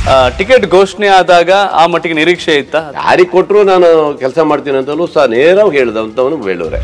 Ticket ಘೋಷಣೆ ಆದಾಗ ಆ ಮಟ್ಟಿಗೆ ನಿರೀಕ್ಷೆ ಇತ್ತ ಯಾರಿಗೆ ಕೊಟ್ಟರು ನಾನು ಕೆಲಸ ಮಾಡ್ತೀನಿ ಅಂತಲೂ ಸಹ ನೇರವಾಗಿ ಹೇಳಿದಂಥವನು ಬೇಳೂರೆ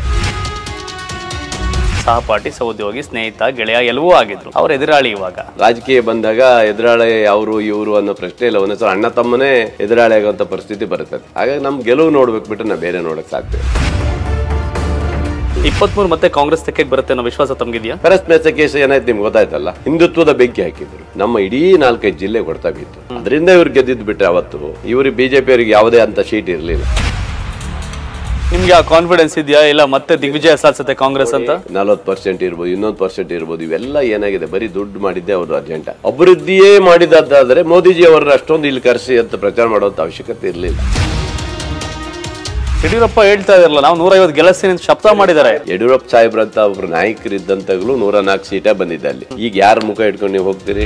ಸಹಪಾಠಿ ಸಹೋದ್ಯೋಗಿ ಸ್ನೇಹಿತ ಗೆಳೆಯ ಎಲ್ಲವೂ ಆಗಿದ್ರು ಅವ್ರ ಎದುರಾಳಿ ಇವಾಗ ರಾಜಕೀಯ ಬಂದಾಗ ಎದುರಾಳಿ ಅವರು ಇವರು ಅನ್ನೋ ಪ್ರಶ್ನೆ ಇಲ್ಲ ಒಂದೊಂದ್ಸಲ ಅಣ್ಣ ತಮ್ಮನೇ ಎದುರಾಳಿ ಆಗುವಂಥ ಪರಿಸ್ಥಿತಿ ಬರ್ತದೆ ಹಾಗಾಗಿ ನಮ್ ಗೆಲುವು ನೋಡ್ಬೇಕು ಬಿಟ್ಟು ನಾ ಬೇರೆ ನೋಡಕ್ ಸಾಧ್ಯ ಇಪ್ಪತ್ಮೂರು ಮತ್ತೆ ಕಾಂಗ್ರೆಸ್ ತೆಕ್ಕೆಗೆ ಬರುತ್ತೆ ಅನ್ನೋ ವಿಶ್ವಾಸ ತಮಗಿದೆಯಾ ಕರೆಸ್ ಮೆಸ ಕೇಸ್ ಏನಾಯ್ತು ನಿಮ್ಗೆ ಗೊತ್ತಾಯ್ತಲ್ಲ ಹಿಂದುತ್ವದ ಬೆಂಕಿ ಹಾಕಿದ್ರು ನಮ್ಮ ಇಡೀ ನಾಲ್ಕೈದು ಜಿಲ್ಲೆ ಕೊಡ್ತಾ ಬಿತ್ತು ಅದರಿಂದ ಇವ್ರು ಗೆದ್ದಿದ್ದು ಬಿಟ್ರೆ ಅವತ್ತು ಇವ್ರಿಗೆ ಬಿಜೆಪಿ ಅವರಿಗೆ ಯಾವುದೇ ಅಂತ ಶೀಟ್ ಇರಲಿಲ್ಲ ನಿಮ್ಗೆ ಆ ಕಾನ್ಫಿಡೆನ್ಸ್ ಇದೆಯಾ ಇಲ್ಲ ಮತ್ತೆ ದಿಗ್ವಿಜಯ ಸಾಧಿಸುತ್ತೆ ಕಾಂಗ್ರೆಸ್ ಅಂತ ನಲ್ವತ್ತು ಪರ್ಸೆಂಟ್ ಇರ್ಬೋದು ಇನ್ನೊಂದು ಪರ್ಸೆಂಟ್ ಇರ್ಬೋದು ಇವೆಲ್ಲ ಏನಾಗಿದೆ ಬರೀ ದುಡ್ಡು ಮಾಡಿದ್ದೆ ಅವರು ಅರ್ಜೆಂಟ ಅಭಿವೃದ್ಧಿಯೇ ಮಾಡಿದ್ದಾದ್ರೆ ಮೋದಿಜಿ ಅವರನ್ನ ಅಷ್ಟೊಂದು ಇಲ್ಲಿ ಕರೆಸಿ ಅಂತ ಪ್ರಚಾರ ಮಾಡುವಂತ ಅವಶ್ಯಕತೆ ಇರಲಿಲ್ಲ ಯಡಿಯೂರಪ್ಪ ಹೇಳ್ತಾ ಇದಾರಲ್ಲ ನಾವು ನೂರೈವತ್ತು ಗೆಲ್ಲಿಸ್ತೀನಿ ಅಂತ ಶಬ್ದ ಮಾಡಿದ್ದಾರೆ ಯಡಿಯೂರಪ್ಪ ಸಾಹೇಬ್ರಂತ ಒಬ್ರು ನಾಯಕರಿದ್ದಂತಾಗಲೂ ನೂರ ನಾಲ್ಕು ಸೀಟೇ ಬಂದಿದ್ದೆ ಅಲ್ಲಿ ಈಗ ಯಾರ ಮುಖ ಇಟ್ಕೊಂಡು ನೀವು ಹೋಗ್ತೀರಿ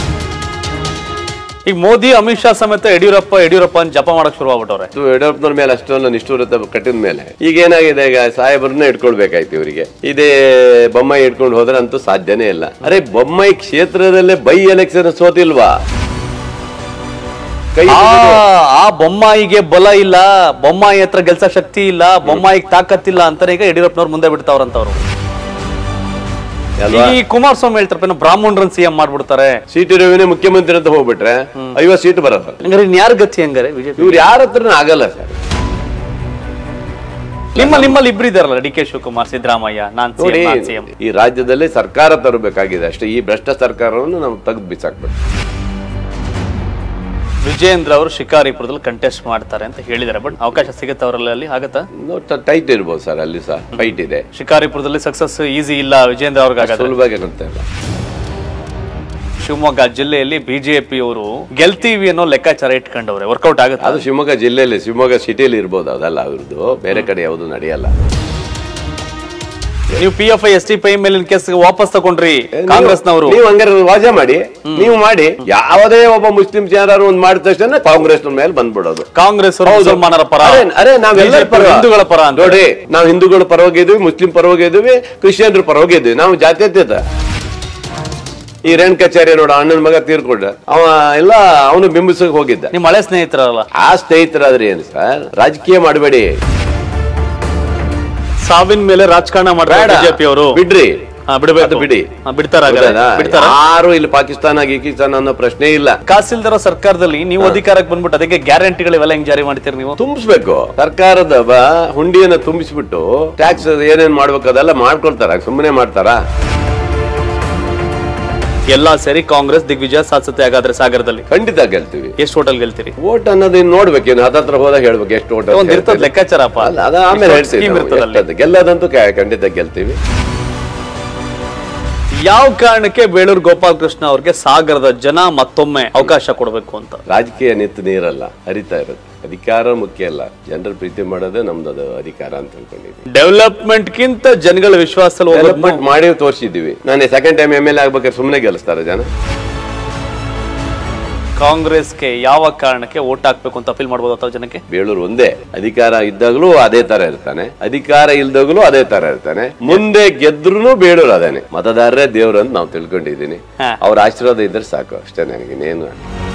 ಈಗ ಮೋದಿ ಅಮಿತ್ ಶಾ ಸಮೇತ ಯಡಿಯೂರಪ್ಪ ಯಡಿಯೂರಪ್ಪ ಅಂತ ಜಪ ಮಾಡಕ್ ಶುರು ಆಗ್ಬಿಟ್ಟವ್ರೆ ಇದು ಯಡಿಯೂರಪ್ಪನವ್ರ ಮೇಲೆ ಅಷ್ಟೊಂದು ನಿಷ್ಠೂರತೆ ಕಟ್ಟಿದ ಮೇಲೆ ಈಗ ಏನಾಗಿದೆ ಈಗ ಸಾಹೇಬ್ರನ್ನ ಇಟ್ಕೊಳ್ಬೇಕಾಯ್ತು ಇವರಿಗೆ ಇದೇ ಬೊಮ್ಮಾಯಿ ಇಟ್ಕೊಂಡು ಹೋದ್ರೆ ಅಂತೂ ಸಾಧ್ಯನೇ ಇಲ್ಲ ಅರೆ ಬೊಮ್ಮಾಯಿ ಕ್ಷೇತ್ರದಲ್ಲೇ ಬೈ ಎಲೆಕ್ಷನ್ ಸೋತಿಲ್ವಾ ಕೈ ಆ ಆ ಬೊಮ್ಮಾಯಿಗೆ ಬಲ ಇಲ್ಲ ಬೊಮ್ಮಾಯಿ ಹತ್ರ ಗೆಲ್ಸ ಶಕ್ತಿ ಇಲ್ಲ ಬೊಮ್ಮಾಯಿಗೆ ತಾಕತ್ತಿಲ್ಲ ಅಂತಾನೆ ಈಗ ಯಡಿಯೂರಪ್ಪನವ್ರು ಮುಂದೆ ಬಿಡ್ತಾವ್ರಂತವ್ರು ಅಲ್ವಾ ಈ ಕುಮಾರಸ್ವಾಮಿ ಹೇಳ್ತಾರಪ್ಪ ಇನ್ನು ಬ್ರಾಹ್ಮಣರನ್ನ ಸಿಎಂ ಮಾಡ್ಬಿಡ್ತಾರೆ ಸೀಟ್ ಇರೋವಿನೇ ಮುಖ್ಯಮಂತ್ರಿ ಅಂತ ಹೋಗ್ಬಿಟ್ರೆ ಐವತ್ತು ಸೀಟ್ ಬರಲ್ಲ ಹಂಗಾರೆ ಇನ್ ಯಾರ ಗತಿ ಹಂಗಾರೆ ಬಿಜೆಪಿ ಇವ್ರು ಯಾರ ಹತ್ರನೂ ಆಗಲ್ಲ ಸರ್ ನಿಮ್ಮ ನಿಮ್ಮಲ್ಲಿ ಇಬ್ರು ಇದಾರಲ್ಲ ಡಿ ಕೆ ಶಿವಕುಮಾರ್ ಸಿದ್ದರಾಮಯ್ಯ ನಾನ್ ನೋಡಿ ಸಿಎಂ ಈ ರಾಜ್ಯದಲ್ಲಿ ಸರ್ಕಾರ ತರಬೇಕಾಗಿದೆ ಅಷ್ಟೇ ಈ ಭ್ರಷ್ಟ ಸರ್ಕಾರವನ್ನು ನಾವು ತೆಗೆದು ಬಿಸಾಕ್ಬೇಕು ವಿಜೇಂದ್ರ ಅವರು ಶಿಕಾರಿಪುರದಲ್ಲಿ ಕಂಟೆಸ್ಟ್ ಮಾಡ್ತಾರೆ ಅಂತ ಹೇಳಿದ್ದಾರೆ ಬಟ್ ಅವಕಾಶ ಸಿಗುತ್ತೆ ಅವರಲ್ಲಿ ಅಲ್ಲಿ ಆಗತ್ತಾ ಟೈಟ್ ಇರ್ಬೋದು ಸರ್ ಅಲ್ಲಿ ಸಹ ಫೈಟ್ ಇದೆ ಶಿಕಾರಿಪುರದಲ್ಲಿ ಸಕ್ಸಸ್ ಈಸಿ ಇಲ್ಲ ವಿಜೇಂದ್ರ ಅವ್ರಿಗಾಗತ್ತೆ ಸುಲಭವಾಗಿ ಆಗುತ್ತೆ ಇಲ್ಲ ಶಿವಮೊಗ್ಗ ಜಿಲ್ಲೆಯಲ್ಲಿ ಬಿಜೆಪಿ ಅವರು ಗೆಲ್ತೀವಿ ಅನ್ನೋ ಲೆಕ್ಕಾಚಾರ ಇಟ್ಕೊಂಡವ್ರೆ ವರ್ಕೌಟ್ ಆಗುತ್ತೆ ಅದು ಶಿವಮೊಗ್ಗ ಜಿಲ್ಲೆಯಲ್ಲಿ ಶಿವಮೊಗ್ಗ ಸಿಟಿಯಲ್ಲಿ ಇರ್ಬೋದು ಅದಲ್ಲ ಅವ್ರದ್ದು ಬೇರೆ ಕಡೆ ಯಾವುದು ನಡೆಯಲ್ಲ ನೀವು P F I S T ಪೈ ಮೇಲಿನ ಕೇಸ್ ವಾಪಸ್ ತಗೊಂಡ್ರಿ ಕಾಂಗ್ರೆಸ್ನವರು ನೀವು ಹಂಗಾರೆ ವಾಜ ಮಾಡಿ ನೀವು ಮಾಡಿ ಯಾವುದೇ ಒಬ್ಬ ಮುಸ್ಲಿಂ ಯಾರು ಒಂದ್ ಮಾಡಿದ ತಕ್ಷಣ ಕಾಂಗ್ರೆಸ್ ಮೇಲೆ ಬಂದ್ಬಿಡೋದು ಕಾಂಗ್ರೆಸ್ ಅವರು ಮುಸಲ್ಮಾನರ ಪರ ಅರೆ ಅರೆ ನಾವೆಲ್ಲರ BJP ಹಿಂದೂಗಳ ಪರ ಅಂತ ನೋಡಿ ನಾವು ಹಿಂದೂಗಳ ಪರವಾಗಿದ್ವಿ ಮುಸ್ಲಿಂ ಪರವಾಗಿದ್ವಿ ಕ್ರಿಶ್ಚಿಯನ್ರ ಪರವಾಗಿದ್ವಿ ನಾವು ಜಾತ್ಯತೀತ ಈ ರೇಣುಕಾಚಾರ್ಯ ನೋಡ ಅಣ್ಣನ ಮಗ ತೀರ್ಕೊಂಡ ಅವ ಎಲ್ಲ ಅವನು ಬಿಂಬಿಸಕ್ ಹೋಗಿದ್ದ ನಿಮ್ ಹಳೆ ಸ್ನೇಹಿತರಲ್ಲ ಆ ಸ್ನೇಹಿತರಾದ್ರೆ ಏನು ಸರ್ ರಾಜಕೀಯ ಮಾಡಬೇಡಿ ಸಾವಿನ ಮೇಲೆ ರಾಜಕಾರಣ ಮಾಡ್ತಾರೆ ಬಿಜೆಪಿ ಅವರು ಬಿಡ್ರಿ ಬಿಡಬೇಕು ಅದು ಬಿಡಿ ಬಿಡ್ತಾರ ಹೌದಾ? ಬಿಡ್ತಾರ ಯಾರು ಇಲ್ಲಿ ಪಾಕಿಸ್ತಾನ ಗೀಕಿಸ್ತಾನ ಅನ್ನೋ ಪ್ರಶ್ನೆ ಇಲ್ಲ ಕಾಸಿಲ್ದಿರೋ ಸರ್ಕಾರದಲ್ಲಿ ನೀವು ಅಧಿಕಾರಕ್ಕೆ ಬಂದ್ಬಿಟ್ಟು ಅದಕ್ಕೆ ಗ್ಯಾರಂಟಿಗಳು ಇವೆಲ್ಲ ಹೆಂಗ್ ಜಾರಿ ಮಾಡ್ತೀರಿ ನೀವು ತುಂಬಿಸ್ಬೇಕು ಸರ್ಕಾರದ ಬ ಹುಂಡಿಯನ್ನ ತುಂಬಿಸ್ಬಿಟ್ಟು ಟ್ಯಾಕ್ಸ್ ಏನೇನ್ ಮಾಡ್ಬೇಕು ಅದೆಲ್ಲ ಮಾಡ್ಕೊಳ್ತಾರ ಸುಮ್ಮನೆ ಮಾಡ್ತಾರ ಎಲ್ಲಾ ಸೇರಿ ಕಾಂಗ್ರೆಸ್ ದಿಗ್ವಿಜಯ ಸಾಧಿಸುತ್ತೆ ಹಾಗಾದ್ರೆ ಸಾಗರದಲ್ಲಿ ಖಂಡಿತ ಗೆಲ್ತೀವಿ ಎಷ್ಟು ಹೋಟೆಲ್ ಗೆಲ್ತೀರಿ ಓಟ್ ಅನ್ನೋದು ಇನ್ ನೋಡ್ಬೇಕೇನು ಹತ್ತತ್ರ ಹೋದಾಗ ಹೇಳ್ಬೇಕು ಎಷ್ಟು ಓಟ್ ಒಂದ್ ಇರ್ತದ ಲೆಕ್ಕಾಚಾರಪ್ಪ ಅಲ್ಲ ಅದ ಆಮೇಲೆ ಹೇಳ್ತೀವಿ ಸ್ಕೀಮ್ ನಾವು ಇರ್ತದಲ್ಲಿ ಎಷ್ಟಂತ. ಗೆಲ್ಲೋದಂತೂ ಕ- ಖಂಡಿತ ಗೆಲ್ತೀವಿ ಯಾವ ಕಾರಣಕ್ಕೆ ಬೇಳೂರು ಗೋಪಾಲಕೃಷ್ಣ ಅವ್ರಿಗೆ ಸಾಗರದ ಜನ ಮತ್ತೊಮ್ಮೆ ಅವಕಾಶ ಕೊಡಬೇಕು ಅಂತ ರಾಜಕೀಯ ನಿಂತು ನೀರಲ್ಲ ಹರಿತಾ ಇರುತ್ತೆ ಅಧಿಕಾರ ಮುಖ್ಯ ಅಲ್ಲ ಜನರ ಪ್ರೀತಿ ಮಾಡೋದೇ ನಮ್ದು ಅದು ಅಧಿಕಾರ ಅಂತ ಅನ್ಕೊಂಡಿದ್ವಿ ಡೆವಲಪ್ಮೆಂಟ್ ಗಿಂತ ಜನಗಳ ವಿಶ್ವಾಸದಲ್ಲಿ ಹೋಗೋದು ಡೆವಲಪ್ಮೆಂಟ್ ಮಾಡಿ ತೋರಿಸಿದ್ದೀವಿ ನಾನು second time M L A ಆಗ್ಬೇಕಾದ್ರೆ ಸುಮ್ಮನೆ ಗೆಲ್ಲಿಸ್ತಾರೆ ಜನ ಕಾಂಗ್ರೆಸ್ಗೆ ಯಾವ ಕಾರಣಕ್ಕೆ ಓಟ್ ಹಾಕ್ಬೇಕು ಅಂತ ಅಪೀಲ್ ಮಾಡ್ಬೋದು ಅಥವಾ ಜನಕ್ಕೆ ಬೇಳೂರು ಒಂದೇ ಅಧಿಕಾರ ಇದ್ದಾಗಲೂ ಅದೇ ತರ ಇರ್ತಾನೆ ಅಧಿಕಾರ ಇಲ್ದಾಗಲೂ ಅದೇ ತರ ಇರ್ತಾನೆ ಮುಂದೆ ಗೆದ್ರೂ ಬೇಳೂರು ಅದೇನೆ ಮತದಾರರೇ ದೇವ್ರು ಅಂತ ನಾವು ತಿಳ್ಕೊಂಡಿದ್ದೀನಿ ಹಾ. ಅವ್ರ ಆಶೀರ್ವಾದ ಇದ್ರೆ ಸಾಕು ಅಷ್ಟೇ ನನಗೆ ಇನ್ನೇನು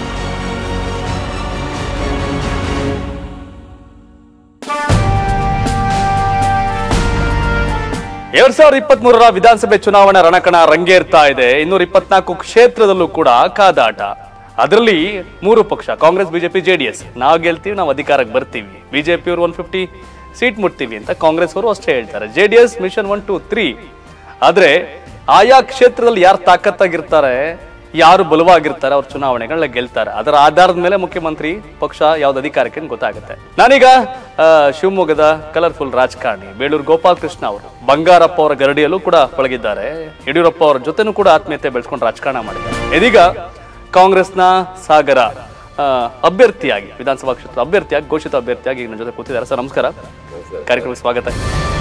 ಎರಡ್ ಸಾವಿರದ ಇಪ್ಪತ್ತ್ ಮೂರರ ವಿಧಾನಸಭೆ ಚುನಾವಣಾ ರಣಕಣ ರಂಗೇರ್ತಾ ಇದೆ ಇನ್ನೂರ ಇಪ್ಪತ್ನಾಲ್ಕು ಕ್ಷೇತ್ರದಲ್ಲೂ ಕೂಡ ಕಾದಾಟ ಅದರಲ್ಲಿ ಮೂರು ಪಕ್ಷ ಕಾಂಗ್ರೆಸ್ ಬಿಜೆಪಿ ಜೆಡಿಎಸ್ ನಾವು ಗೆಲ್ತೀವಿ ನಾವು ಅಧಿಕಾರಕ್ಕೆ ಬರ್ತೀವಿ ಬಿಜೆಪಿ ಅವರು ಒನ್ ಫಿಫ್ಟಿ ಸೀಟ್ ಮುಟ್ತೀವಿ ಅಂತ ಕಾಂಗ್ರೆಸ್ ಅವರು ಅಷ್ಟೇ ಹೇಳ್ತಾರೆ JDS mission one two three ಆದ್ರೆ ಆಯಾ ಕ್ಷೇತ್ರದಲ್ಲಿ ಯಾರು ತಾಕತ್ತಾಗಿರ್ತಾರೆ ಯಾರು ಬಲವಾಗಿರ್ತಾರೆ ಅವ್ರ ಚುನಾವಣೆಗಳನ್ನ ಗೆಲ್ತಾರೆ ಅದರ ಆಧಾರದ ಮೇಲೆ ಮುಖ್ಯಮಂತ್ರಿ ಪಕ್ಷ ಯಾವ್ದು ಅಧಿಕಾರಕ್ಕೆ ಅಂತ ಗೊತ್ತಾಗುತ್ತೆ ನಾನೀಗ ಆ, ಶಿವಮೊಗ್ಗದ ಕಲರ್ಫುಲ್ ರಾಜಕಾರಣಿ ಬೇಳೂರು ಗೋಪಾಲಕೃಷ್ಣ ಅವರು ಬಂಗಾರಪ್ಪ ಅವರ ಗರಡಿಯಲ್ಲೂ ಕೂಡ ಪಳಗಿದ್ದಾರೆ ಯಡಿಯೂರಪ್ಪ ಅವರ ಜೊತೆನೂ ಕೂಡ ಆತ್ಮೀಯತೆ ಬೆಳೆಸ್ಕೊಂಡು ರಾಜಕಾರಣ ಮಾಡಿದ್ದಾರೆ ಇದೀಗ ಕಾಂಗ್ರೆಸ್ನ ಸಾಗರ ಆ, ಅಭ್ಯರ್ಥಿಯಾಗಿ ವಿಧಾನಸಭಾ ಕ್ಷೇತ್ರ ಅಭ್ಯರ್ಥಿಯಾಗಿ ಘೋಷಿತ ಅಭ್ಯರ್ಥಿಯಾಗಿ ನನ್ನ ಜೊತೆ ಕೂತಿದ್ದಾರೆ ಸರ್ ನಮಸ್ಕಾರ ಕಾರ್ಯಕ್ರಮಕ್ಕೆ ಸ್ವಾಗತ